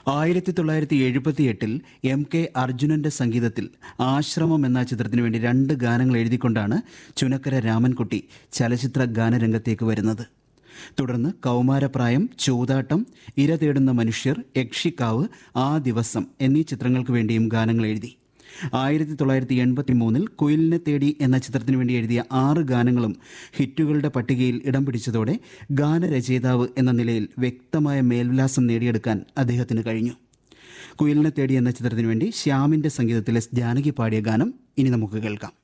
ആയിരത്തി തൊള്ളായിരത്തി എഴുപത്തിയെട്ടിൽ M K അർജുനന്റെ സംഗീതത്തിൽ ആശ്രമം എന്ന ചിത്രത്തിനു വേണ്ടി രണ്ട് ഗാനങ്ങൾ എഴുതിക്കൊണ്ടാണ് ചുനക്കര രാമൻകുട്ടി ചലച്ചിത്ര ഗാനരംഗത്തേക്ക് വരുന്നത് തുടർന്ന് കൗമാരപ്രായം ചൂതാട്ടം ഇര തേടുന്ന മനുഷ്യർ യക്ഷിക്കാവ് ആ ദിവസം എന്നീ ചിത്രങ്ങൾക്ക് വേണ്ടിയും ഗാനങ്ങൾ എഴുതി ആയിരത്തി തൊള്ളായിരത്തി എൺപത്തി മൂന്നിൽ കുയിലിനെ തേടി എന്ന ചിത്രത്തിനു വേണ്ടി എഴുതിയ ആറ് ഗാനങ്ങളും ഹിറ്റുകളുടെ പട്ടികയിൽ ഇടം പിടിച്ചതോടെ ഗാനരചയിതാവ് എന്ന നിലയിൽ വ്യക്തമായ മേൽവിലാസം നേടിയെടുക്കാൻ അദ്ദേഹത്തിന് കഴിഞ്ഞു കുയിലിനെ തേടി എന്ന ചിത്രത്തിനു വേണ്ടി ശ്യാമിന്റെ സംഗീതത്തിലെ ജാനകി പാടിയ ഗാനം ഇനി നമുക്ക് കേൾക്കാം